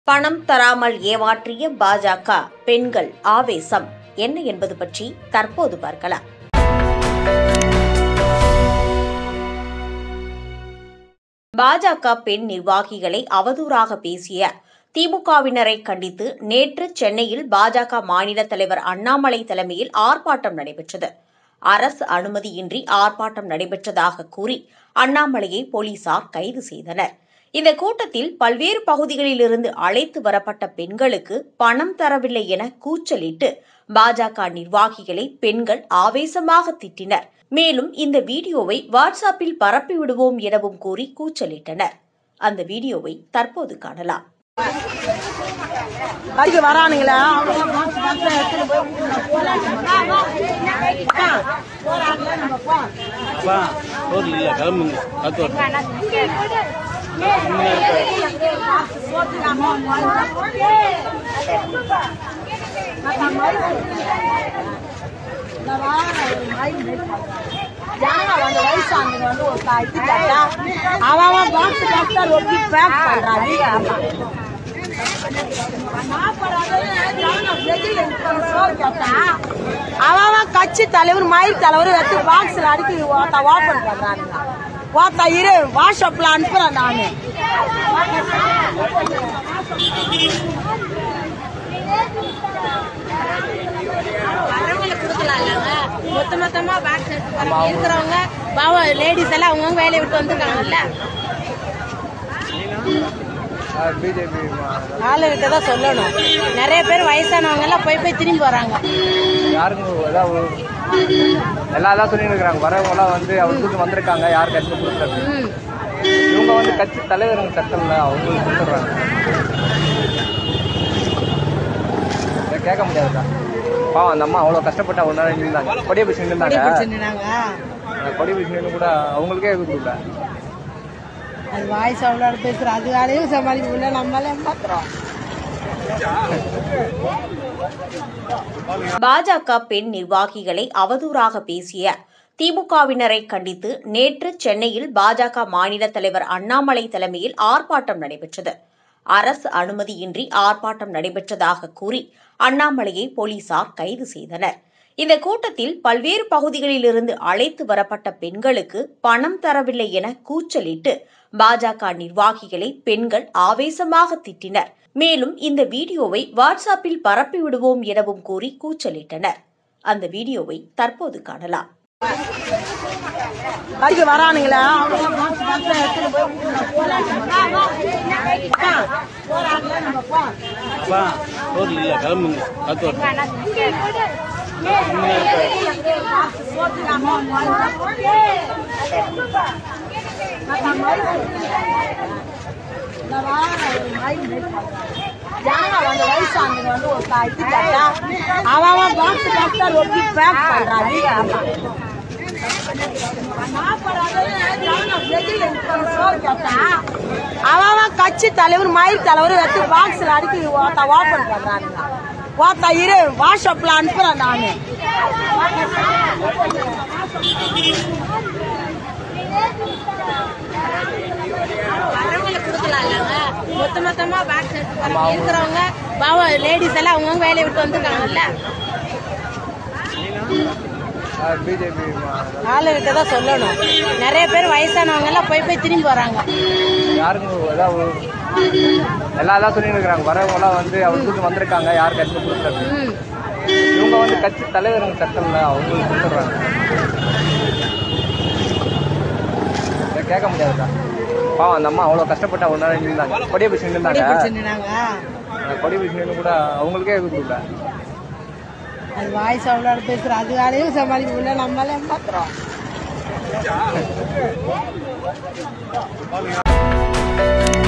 பணம் தராமல் ஏமாற்றிய பாஜக பெண்கள் ஆவேசம் என்ன என்பது பற்றி தற்போது பார்க்கலாம் பாஜக பெண் நிர்வாகிகளை அவதூறாக பேசிய திமுகவினரை கண்டித்து நேற்று சென்னையில் பாஜக மாநில தலைவர் அண்ணாமலை தலைமையில் ஆர்ப்பாட்டம் நடைபெற்றது அரசு அனுமதியின்றி ஆர்ப்பாட்டம் நடைபெற்றதாக கூறி அண்ணாமலையை போலீசார் கைது செய்தனர் இந்த கூட்டத்தில் பல்வேறு பகுதிகளிலிருந்து அழைத்து வரப்பட்ட பெண்களுக்கு பணம் தரவில்லை என கூச்சலிட்டு பாஜக நிர்வாகிகளை பெண்கள் ஆவேசமாக திட்டினர் மேலும் இந்த வீடியோவை வாட்ஸ்அப்பில் பரப்பி விடுவோம் எனவும் கூறி கூச்சலிட்டனர் அந்த வீடியோவை தற்போது காணலாம் கடிக்க வரானுங்களா அவங்க பாக்ஸ் பாக்ஸ்ல எடுத்துட்டு போய் போறாங்களே நம்ம போ அப்பா ரோட்ல இல்ல கிளம்புங்க காத்து வரட்டும். அவன் பாக்ஸ் பாக்ஸா ரொட்டி பேக் பண்றான் அவன் கட்சி தலைவர் மயில் தலைவர் எடுத்து பாக்ஸ்ல அடுக்கி ஓட்ட ஓபன் பண்றானுங்க ஓத்தா இரு வாட்ஸ்அப்ல அனுப்புறேன் நானு வரவங்களுக்கு கொடுக்கலாம் இல்லைங்க மொத்த மொத்தமா பேக்ஸ் எடுத்து போறாங்க இருக்கிறவங்க பாவம் லேடிஸ் எல்லாம் அவங்கவுங்க வேலையை விட்டு வந்திருக்காங்கல்ல ஆளுகிட்ட தான் சொல்லணும் நிறைய பேர் வயசானவங்க எல்லாம் போய் போய் திரும்பி வராங்க யாருக்கும் ஏதாவது எல்லாம் தான் சொல்லிட்டு இருக்கிறாங்க வரவங்க எல்லாம் வந்து அவங்களுக்கு வந்திருக்காங்க யாருக்கு கட்சி கொடுக்குறது ம். இவங்க வந்து கட்சி தலைவருங்க சட்டம்ல அவங்களுக்கு கொடுத்துட்றாங்க இதை கேட்க முடியாதுக்கா பாவம் அந்த அம்மா அவ்வளோ கஷ்டப்பட்டு அவ்வளோ நேரம் நின்றாங்க கொடிய பிடிச்சி நின்றாங்க சொன்னாங்க கொடிய பிடிச்சி நின்று கூட அவங்களுக்கே இது கொடுக்கல அது வாய்ஸ் அவ்வளோ பேசுற அது வேலையும் சமாளிக்க முடியல நம்மளால மாத்திரம் பாஜக பெண் நிர்வாகிகளை அவதூறாக பேசிய திமுகவினரை கண்டித்து நேற்று சென்னையில் பாஜக மாநில தலைவர் அண்ணாமலை தலைமையில் ஆர்ப்பாட்டம் நடைபெற்றது அரசு அனுமதியின்றி ஆர்ப்பாட்டம் நடைபெற்றதாக கூறி அண்ணாமலையை போலீசார் கைது செய்தனர் இந்த கூட்டத்தில் பல்வேறு பகுதிகளிலிருந்து அழைத்து வரப்பட்ட பெண்களுக்கு பணம் தரவில்லை என கூச்சலிட்டு பாஜக நிர்வாகிகளை பெண்கள் ஆவேசமாக திட்டினர் மேலும் இந்த வீடியோவை வாட்ஸ்அப்பில் பரப்பி விடுவோம் எனவும் கூறி கூச்சலிட்டனர் அந்த வீடியோவை தற்போது காணலாம் கடிக்க வரானுங்களா அவங்க பாக்ஸ் பாக்ஸ்ல எடுத்துட்டு போய் போறாங்களே நம்ம போ அப்பா ரோட்ல இல்ல கிளம்புங்க காத்து வரட்டும். அவன் பாக்ஸ் பாக்ஸா ரொட்டி பேக் பண்றான் அவன் கட்சி தலைவர் மயில் தலைவர் எடுத்து பாக்ஸ்ல அடுக்கி ஓட்ட ஓபன் பண்றானுங்க ஓத்தா இரு வாட்ஸ்அப்ல அனுப்புறேன் நானு வரவங்களுக்கு கொடுக்கலாம் இல்லைங்க மொத்த மொத்தமா பேக்ஸ் எடுத்து போறாங்க இருக்கிறவங்க பாவம் லேடிஸ் எல்லாம் அவங்கவுங்க வேலையை விட்டு வந்திருக்காங்கல்ல பிஜேபி ஆளுகிட்ட தான் சொல்லணும் நிறைய பேர் வயசானவங்க எல்லாம் போய் போய் திரும்பி வராங்க யாருக்கும் ஏதாவது எல்லாம் தான் சொல்லிட்டு இருக்கிறாங்க வரவங்க எல்லாம் வந்து அவங்களுக்கு வந்திருக்காங்க யாருக்கு கட்சி கொடுக்குறது ம். இவங்க வந்து கட்சி தலைவருங்க சட்டம்ல அவங்களுக்கு கொடுத்துட்றாங்க இதை கேட்க முடியாதுக்கா பாவம் அந்த அம்மா அவ்வளோ கஷ்டப்பட்டு அவ்வளோ நேரம் நின்றாங்க கொடிய பிடிச்சி நின்றாங்க சொன்னாங்க கொடிய பிடிச்சி நின்று கூட அவங்களுக்கே இது கொடுக்கல அது வாய்ஸ் அவ்வளோ பேசுற அது வேலையும் சமாளிக்க முடியல நம்மளால மாத்திரம்